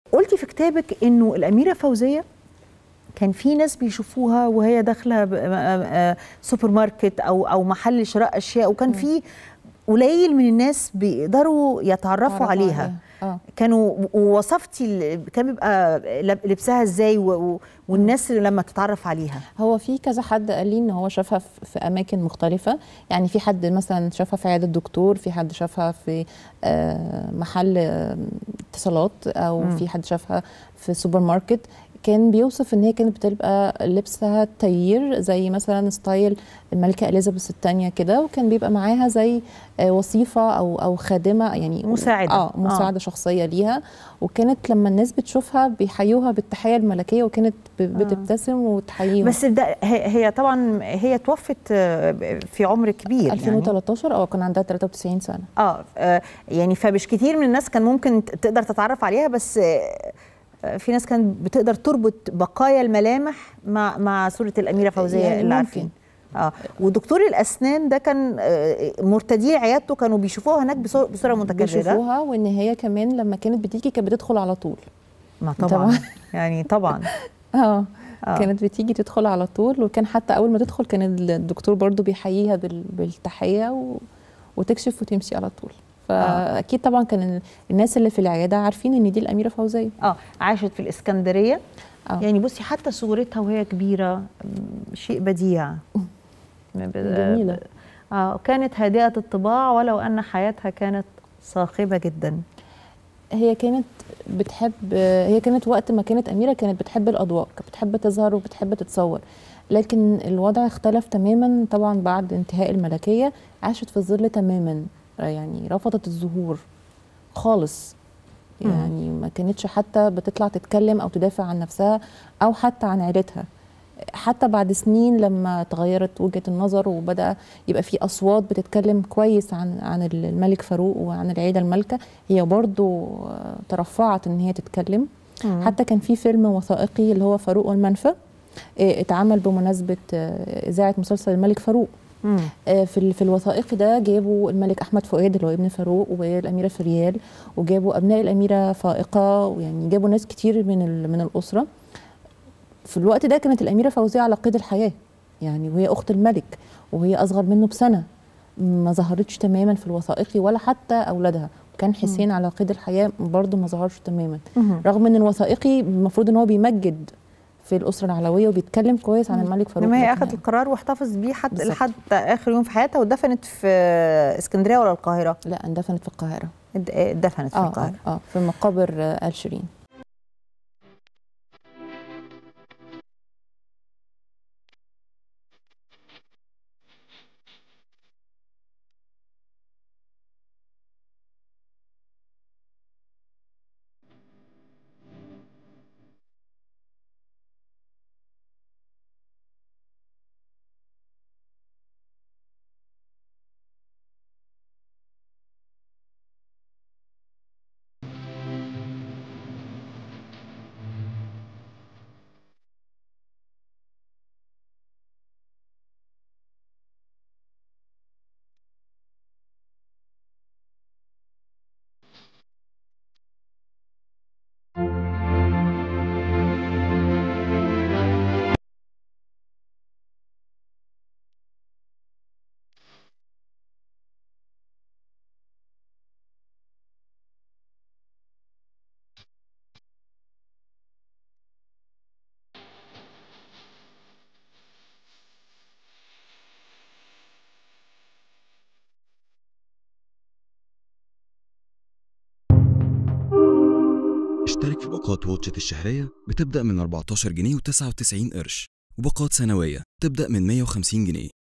قلتي في كتابك انه الاميره فوزيه كان في ناس بيشوفوها وهي داخله ب- آه، آه، سوبر ماركت او او محل شراء اشياء وكان في قليل من الناس بيقدروا يتعرفوا تعرفوا عليها عليها. اه كانوا ووصفتي ال- كان بيبقى لب- لبسها ازاي و- و- والناس اللي لما تتعرف عليها هو في كذا حد قال لي ان هو شافها في في اماكن مختلفه يعني في حد مثلا شافها في عياده دكتور في حد شافها في آه، محل آه، اتصالات او مم. في حد شافها في سوبر ماركت كان بيوصف ان هي كانت بتبقى لبسها تيير زي مثلا ستايل الملكه اليزابيث الثانيه كده وكان بيبقى معاها زي آه، وظيفه او او خادمه يعني مساعدة. اه مساعده آه. شخصيه ليها وكانت لما الناس بتشوفها بيحيوها بالتحيه الملكيه وكانت ب- بتبتسم وتحييهم بس ده هي هي طبعا هي توفت آه، في عمر كبير يعني 2013 اه كان عندها 93 سنه اه آه، يعني فمش كتير من الناس كان ممكن ت- تقدر تتعرف عليها بس آه، آه، في ناس كانت بتقدر تربط بقايا الملامح مع مع صوره الاميره فوزيه يعني اللي ممكن. عارفين اه ودكتور الاسنان ده كان آه، مرتدي عيادته كانوا بيشوفوها هناك بصو- بصوره متكرره بيشوفوها وان هي كمان لما كانت بتيجي كانت بتدخل على طول ما طبعا طبعاً. يعني طبعا اه آه. كانت بتيجي تدخل على طول وكان حتى اول ما تدخل كان الدكتور برضو بيحييها بال- بالتحيه و... وتكشف وتمشي على طول فاكيد طبعا كان ال- الناس اللي في العياده عارفين ان دي الاميره فوزيه اه عاشت في الاسكندريه آه. يعني بصي حتى صورتها وهي كبيره م، شيء بديع جميلة. اه كانت هادئه الطباع ولو ان حياتها كانت صاخبه جدا هي كانت بتحب هي كانت وقت ما كانت أميرة كانت بتحب الأضواء كانت بتحب تظهر وبتحب تتصور لكن الوضع اختلف تماما طبعا بعد انتهاء الملكية عاشت في الظل تماما يعني رفضت الظهور خالص مم. يعني ما كانتش حتى بتطلع تتكلم أو تدافع عن نفسها أو حتى عن عيلتها حتى بعد سنين لما تغيرت وجهة النظر وبدأ يبقى في أصوات بتتكلم كويس عن عن الملك فاروق وعن العيلة المالكة هي برضو آه، ترفعت إن هي تتكلم مم. حتى كان في فيلم وثائقي اللي هو فاروق والمنفى آه، اتعمل بمناسبة آه، إذاعة مسلسل الملك فاروق مم. آه، في ال- في الوثائقي ده جابوا الملك احمد فؤاد اللي هو ابن فاروق والاميره فريال وجابوا ابناء الاميره فائقه ويعني جابوا ناس كتير من ال- من الاسره في الوقت ده كانت الاميره فوزيه على قيد الحياه يعني وهي اخت الملك وهي اصغر منه بسنه ما ظهرتش تماما في الوثائقي ولا حتى اولادها وكان حسين على قيد الحياه برضه ما ظهرش تماما مم. رغم ان الوثائقي المفروض ان هو بيمجد في الاسره العلويه وبيتكلم كويس عن الملك فاروق انما هي لكن اخذت القرار واحتفظ بيه حتى بالظبط. لحد اخر يوم في حياتها ودفنت في اسكندريه ولا القاهره لا اندفنت في القاهره اد- اتدفنت في اه القاهره اه, آه في مقابر آه، آل شيرين اشترك في باقات واتشت الشهرية بتبدأ من 14 جنيه و99 قرش وباقات سنوية تبدأ من 150 جنيه